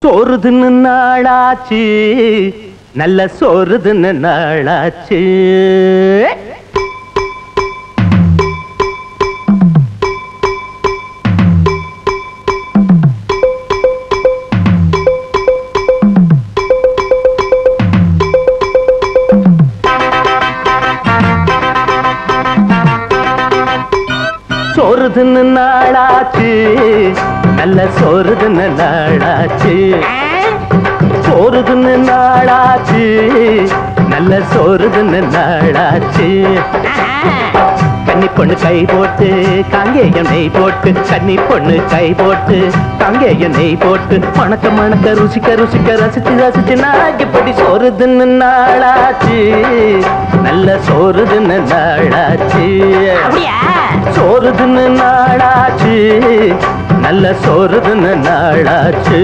சோறுதுன்னு நாளாச்சு நல்ல சோறுதுன்னு நாளாச்சு சோறுதுன்னு நாளாச்சு நல்ல சோறுதுன்னு நாளாச்சு சோறுதுன்னு நாளாச்சு நல்ல சோறுதுன்னு நாளாச்சு கன்னி பொண்ணு கை போட்டு காங்கேயம் நெய் போட்டு கன்னி பொண்ணு கை போட்டு காங்கேயம் நெய் போட்டு மணக்க மணக்க ருசிக்க ருசிக்க ரசிச்சு ரசிச்சு நான் இப்படி சோறுதுன்னு நாளாச்சு நல்ல சோறுதுன்னு நாளாச்சு அப்படியா சோறுதுன்னு நாளாச்சு நல்ல சோறுதுன்னு நாளாச்சு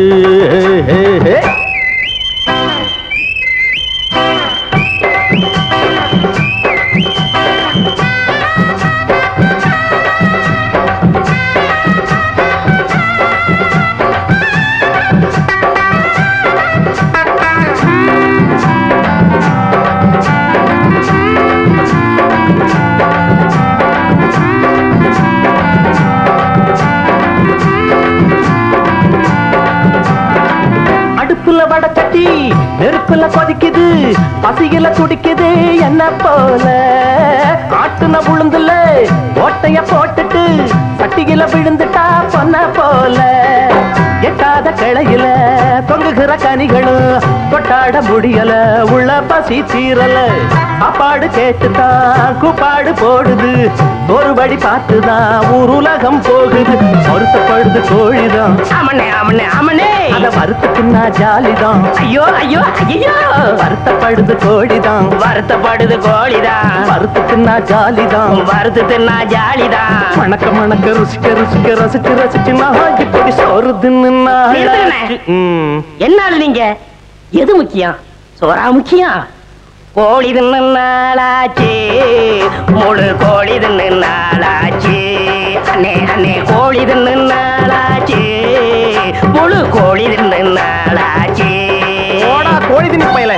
அடுப்புல வடை சட்டி நெருப்புல கொதிக்குது பசியில துடிக்குது என்ன போல ஆட்டுன உளுந்துல ஓட்டைய போட்டுட்டு சட்டியில விழுந்துட்டா பொன்ன போல எட்டாத கிளையில தொங்குகிற கனிகளும் கொட்டாட முடியல உள்ள பசி தீரல சாப்பாடு கேட்டுதான் கூப்பாடு போடுது ஒரு வழி பார்த்துதான் ஊர் உலகம் போகுது பொருத்தப்படுது கோழிதான் ஆமண்ணே ஆமண்ணே ஆமண்ணே அத வறுத்துக்குன்னா ஜாலிதான் ஐயோ ஐயோ ஐயோ வருத்தப்படுது கோழிதான் வருத்தப்படுது கோழிதான் வறுத்துக்குன்னா ஜாலிதான் வறுத்து தின்னா ஜாலிதான் மணக்க மணக்க ருசிக்க ருசிக்க ரசிச்சு ரசிச்சு நான் இப்படி சோறுதுன்னு நாளாச்சு. ம். என்ன நீங்க எது முக்கியம் சோறா முக்கியம் கோழி தின்னு நாளாச்சு முழு கோழி தின்னு நாளாச்சு அண்ணே அண்ணே கோழி தின்னு நாளாச்சு முழு கோழி தின்னு நாளாச்சு போடா கோழி திணி பயல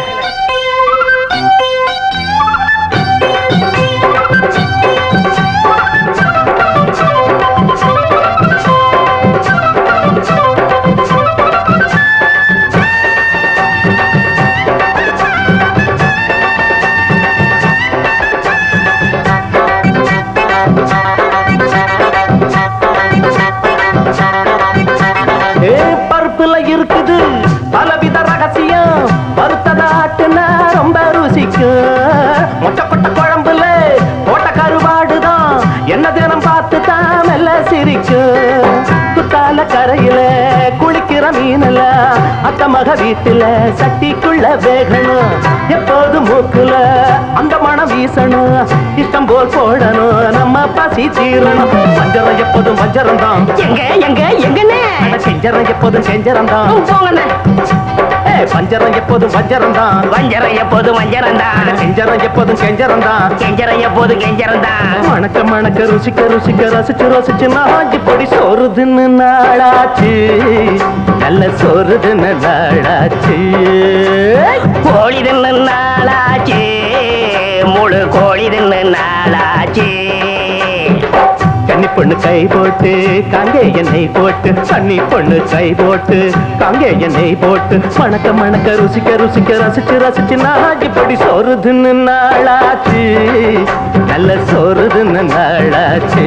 ஏ, பருப்புல இருக்குது பலவித ரகசியம் வறுத்ததாட்டுனா ரொம்ப ருசிக்கும் மொட்டப்பட்ட குழம்புல போட்ட கருவாடுதான் என்ன தினம் பார்த்து தான் மெல்ல சிரிக்கும் குத்தால கரையில குளிக்கிற மீனல அத்த மக வீட்டுல சட்டிக்குள்ள வேகணும் எப்போது மூக்குல அந்த மனம் வீசணும் இஷ்டம் போல் போடணும் நம்ம பசி தீரணும் மஞ்சரம் எப்போதும் மஞ்சரம் தான் எங்க எங்க எங்கண்ணே செஞ்சரம் எப்போதும் செஞ்சரம் தான் போங்கண்ணே பஞ்சரம் எப்போதும் வஞ்சரம் தான் வஞ்சரம் எப்போது வஞ்சரம் தான் செஞ்சரம் எப்போதும் செஞ்சரம் தான் கெஞ்சரம் எப்போது கெஞ்சரம் தான் மணக்க மணக்க ருசிக்க ருசிக்க ரசிச்சு ரசிச்சு நான் இப்படி சோறுதுன்னு நாளாச்சு நல்ல சோறுதுன்னு நாளாச்சு கோழி தின்னு நாளாச்சு முழு கோழி தின்னு நாளாச்சு கன்னி பொண்ணு கை போட்டு காங்கே எண்ணெய் போட்டு கன்னி பொண்ணு கை போட்டு காங்கே எண்ணெய் போட்டு மணக்க மணக்க ருசிக்க ருசிக்க ரசிச்சு ரசிச்சு நான் இப்படி சோறுதுன்னு நாளாச்சு நல்ல சோறுதுன்னு நாளாச்சு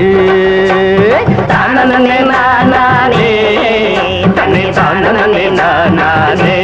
தானே நானே தன்னை தானே நானே